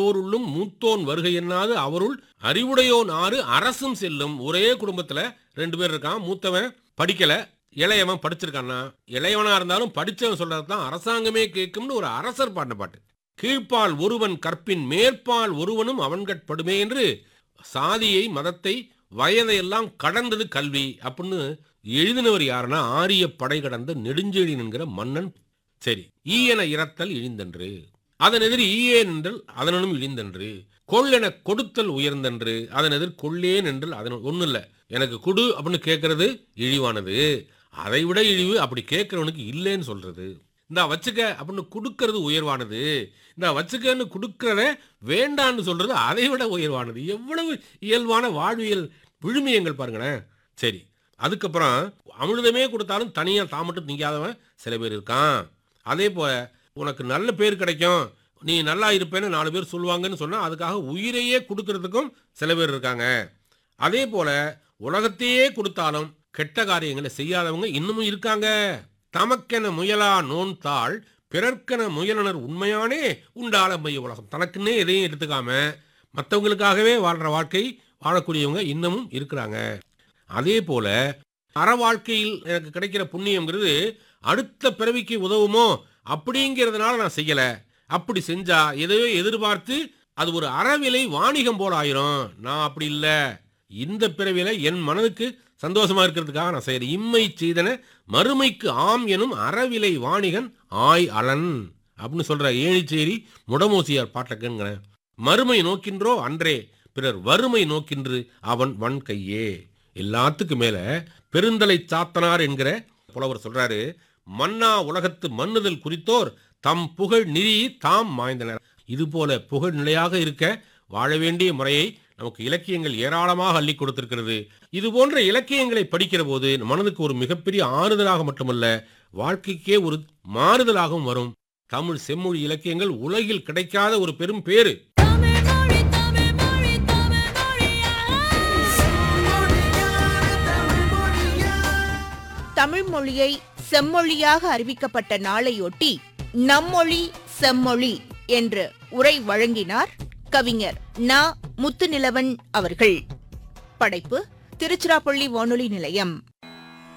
மூத்தோருள்ளும் மூத்தோன் வருகை என்னாது அவருள் அறிவுடையோன் ஆறு அரசும் செல்லும் ஒரே குடும்பத்துல ரெண்டு பேர் இருக்கான் மூத்தவன் படிக்கல இளையவன் படிச்சிருக்கான்னா இளையவனா இருந்தாலும் படிச்சவன் சொல்றதுதான் அரசாங்கமே கேட்கும்னு ஒரு அரசர் பாடின பாட்டு கீழ்ப்பால் ஒருவன் கற்பின் மேற்பால் ஒருவனும் அவன்கட்படுமே என்று சாதியை மதத்தை வயதையெல்லாம் கடந்தது கல்வி அப்படின்னு எழுதினவர் யாருன்னா ஆரிய படை கடந்த நெடுஞ்செழியன் என்கிற மன்னன் சரி ஈயன இறத்தல் இழிந்தன்று அதன் எதிர் ஈயேன் என்றல் அதனும் இழிந்தன்று கொள்ளென கொடுத்தல் உயர்ந்தன்று அதன் எதிர் கொள்ளேன் என்றல் அதன் ஒன்றும் இல்லை எனக்கு குடு அப்படின்னு கேட்கறது இழிவானது அதை விட இழிவு அப்படி கேட்கறவனுக்கு இல்லைன்னு சொல்றது இந்த வச்சுக்க அப்படின்னு கொடுக்கறது உயர்வானது இந்த வச்சுக்கன்னு கொடுக்கறத வேண்டான்னு சொல்றது அதை விட உயர்வானது எவ்வளவு இயல்பான வாழ்வியல் விழுமியங்கள் பாருங்களேன் சரி அதுக்கப்புறம் அமிர்தமே கொடுத்தாலும் தனியாக தான் மட்டும் திங்காதவன் சில பேர் இருக்கான் அதே போல உனக்கு நல்ல பேர் கிடைக்கும் நீ நல்லா இருப்பேன்னு நாலு பேர் சொல்லுவாங்கன்னு சொன்னால் அதுக்காக உயிரையே கொடுக்கறதுக்கும் சில பேர் இருக்காங்க அதே போல உலகத்தையே கொடுத்தாலும் கெட்ட காரியங்களை செய்யாதவங்க இன்னமும் இருக்காங்க தமக்கென முயலா நோன் தாள் பிறர்க்கென முயலனர் உண்மையானே உண்டால மைய உலகம் தனக்குன்னே எதையும் எடுத்துக்காம மற்றவங்களுக்காகவே வாழ்ற வாழ்க்கை வாழக்கூடியவங்க இன்னமும் இருக்கிறாங்க அதே போல அற வாழ்க்கையில் எனக்கு கிடைக்கிற புண்ணியம்ங்கிறது அடுத்த பிறவிக்கு உதவுமோ அப்படிங்கிறதுனால நான் செய்யல அப்படி செஞ்சா எதையோ எதிர்பார்த்து அது ஒரு அறவிலை வாணிகம் போல ஆயிரும் நான் அப்படி இல்லை இந்த பிறவில என் மனதுக்கு சந்தோஷமா இருக்கிறதுக்காக நான் செய்யறேன் இம்மை செய்தன மறுமைக்கு ஆம் எனும் அறவிலை வாணிகன் ஆய் அலன் அப்படின்னு சொல்ற ஏழிச்சேரி முடமோசியார் பாட்டை கேட்கிறேன் மறுமை நோக்கின்றோ அன்றே பிறர் வறுமை நோக்கின்று அவன் வன் கையே எல்லாத்துக்கும் மேல பெருந்தலை சாத்தனார் என்கிற புலவர் சொல்றாரு மன்னா உலகத்து மன்னுதல் குறித்தோர் தம் புகழ் நிறி தாம் மாய்ந்தனர் இது போல புகழ் நிலையாக இருக்க வாழ வேண்டிய முறையை நமக்கு இலக்கியங்கள் ஏராளமாக அள்ளி கொடுத்திருக்கிறது இது போன்ற இலக்கியங்களை படிக்கிற போது மனதுக்கு ஒரு மிகப்பெரிய ஆறுதலாக மட்டுமல்ல வாழ்க்கைக்கே ஒரு மாறுதலாகவும் வரும் தமிழ் செம்மொழி இலக்கியங்கள் உலகில் கிடைக்காத ஒரு பெரும் பேரு தமிழ் மொழி தமிழ் மொழி தமிழ் மொழியா தமிழ் மொழியை செம்மொழியாக அறிவிக்கப்பட்ட நாளையொட்டி நம்மொழி செம்மொழி என்று உரை வழங்கினார் கவிஞர் நா முத்துநிலவன் அவர்கள் படைப்பு திருச்சிராப்பள்ளி வானொலி நிலையம்